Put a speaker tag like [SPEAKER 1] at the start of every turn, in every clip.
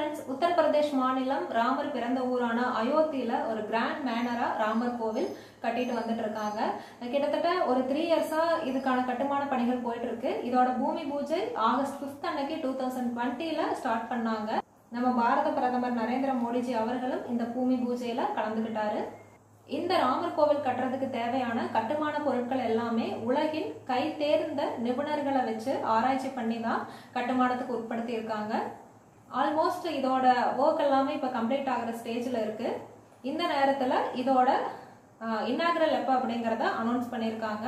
[SPEAKER 1] friends Uttar Pradesh மாநிலம் ராமர் பிறந்த ஊரான அயோத்தியில ஒரு கிராண்ட் மேனரா ராமர் கோவில் கட்டிட்டு வந்துட்டு இருக்காங்க கிட்டத்தட்ட ஒரு த்ரீ இயர்ஸா இதுக்கான கட்டுமான பணிகள் போயிட்டு இருக்கு இதோட பூமி பூஜை ஆகஸ்ட் பிப்த் அன்னைக்கு டூ தௌசண்ட் டுவெண்ட்டில ஸ்டார்ட் பண்ணாங்க நம்ம பாரத பிரதமர் நரேந்திர மோடிஜி அவர்களும் இந்த பூமி பூஜையில கலந்துகிட்டாரு இந்த ராமர் கோவில் கட்டுறதுக்கு தேவையான கட்டுமான பொருட்கள் எல்லாமே உலகின் கை தேர்ந்த நிபுணர்களை வச்சு ஆராய்ச்சி பண்ணி தான் கட்டுமானத்துக்கு உட்படுத்தி இருக்காங்க ஆல்மோஸ்ட் இதோட ஒர்க் எல்லாமே இப்போ கம்ப்ளீட் ஆகிற ஸ்டேஜில் இருக்கு இந்த நேரத்தில் இதோட இன்னாகரல் எப்போ அப்படிங்கிறத அனௌன்ஸ் பண்ணியிருக்காங்க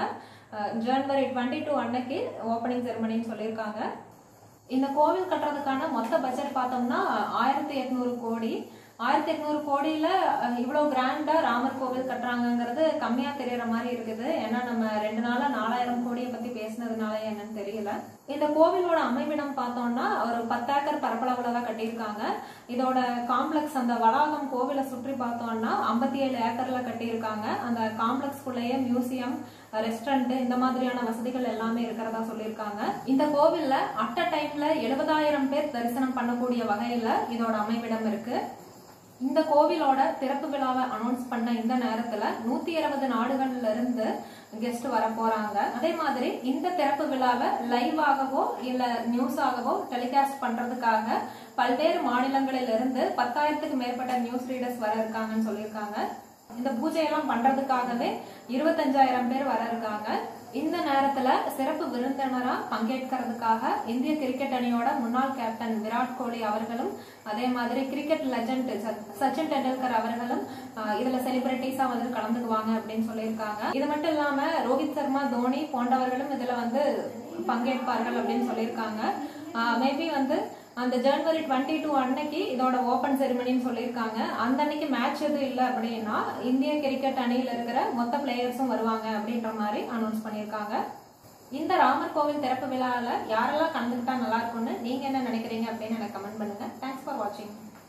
[SPEAKER 1] ஜனவரி டுவெண்ட்டி டூ அன்னைக்கு ஓப்பனிங் செரமனின்னு சொல்லியிருக்காங்க இந்த கோவில் கட்டுறதுக்கான மொத்த பட்ஜெட் பார்த்தோம்னா ஆயிரத்தி எட்நூறு கோடி ஆயிரத்தி எட்நூறு கோடியில அஹ், இவ்வளவு கிராண்டா ராமர் கோவில் கட்டுறாங்கங்கிறது கம்மியா தெரியற மாதிரி இருக்குது ஏன்னா நம்ம ரெண்டு நாளா நாலாயிரம் கோடியை பத்தி பேசினதுனால என்னன்னு தெரியல இந்த கோவிலோட அமைவிடம் பார்த்தோம்னா ஒரு பத்து ஏக்கர் பரப்பளவுல தான் கட்டியிருக்காங்க இதோட காம்ப்ளெக்ஸ் அந்த வளாகம் கோவிலை சுற்றி பார்த்தோம்னா ஐம்பத்தி ஏழு ஏக்கர்ல கட்டியிருக்காங்க அந்த காம்ப்ளெக்ஸ்குள்ளேயே மியூசியம் ரெஸ்டாரண்ட் இந்த மாதிரியான வசதிகள் எல்லாமே இருக்கிறதா சொல்லியிருக்காங்க இந்த கோவில்ல அட் அ டைம்ல எழுபதாயிரம் பேர் தரிசனம் பண்ணக்கூடிய வகையில இதோட அமைவிடம் இருக்கு இந்த கோவிலோட திறப்பு விழாவை அனௌன்ஸ் பண்ண இந்த நேரத்துல நூத்தி இருபது நாடுகள்ல இருந்து கெஸ்ட் வர போறாங்க அதே மாதிரி இந்த திறப்பு விழாவை லைவாகவோ இல்ல நியூஸ் ஆகவோ டெலிகாஸ்ட் பண்றதுக்காக பல்வேறு மாநிலங்களில் இருந்து பத்தாயிரத்துக்கு மேற்பட்ட நியூஸ் ரீடர்ஸ் வர இருக்காங்கன்னு சொல்லியிருக்காங்க இந்த பூஜையெல்லாம் பண்றதுக்காகவே இருபத்தஞ்சாயிரம் பேர் வர இருக்காங்க இந்த நேரத்துல சிறப்பு விருந்தினரா பங்கேற்கிறதுக்காக இந்திய கிரிக்கெட் அணியோட முன்னாள் கேப்டன் விராட் கோலி அவர்களும் அதே மாதிரி கிரிக்கெட் லெஜண்ட் சச்சின் டெண்டுல்கர் அவர்களும் ஆஹ், இதுல செலிபிரிட்டிஸா வந்து கலந்துக்குவாங்க அப்படின்னு சொல்லியிருக்காங்க இது மட்டும் இல்லாம ரோஹித் சர்மா தோனி போன்றவர்களும் இதுல வந்து பங்கேற்பார்கள் அப்படின்னு சொல்லியிருக்காங்க மேபி வந்து அந்த ஜனவரி டுவெண்ட்டி டூ அன்னைக்கு இதோட ஓபன் செரிமனின்னு சொல்லியிருக்காங்க அந்த அன்னைக்கு மேட்ச் எதுவும் இல்லை அப்படின்னா இந்திய கிரிக்கெட் அணியில இருக்கிற மொத்த பிளேயர்ஸும் வருவாங்க அப்படின்ற மாதிரி அனௌன்ஸ் பண்ணியிருக்காங்க இந்த ராமர் கோவில் திறப்பு விழாவில் யாரெல்லாம் கலந்துக்கிட்டா நல்லா இருக்கும்னு நீங்க என்ன நினைக்கிறீங்க அப்படின்னு எனக்கு கமெண்ட் பண்ணுங்க தேங்க்ஸ் ஃபார் வாட்சிங்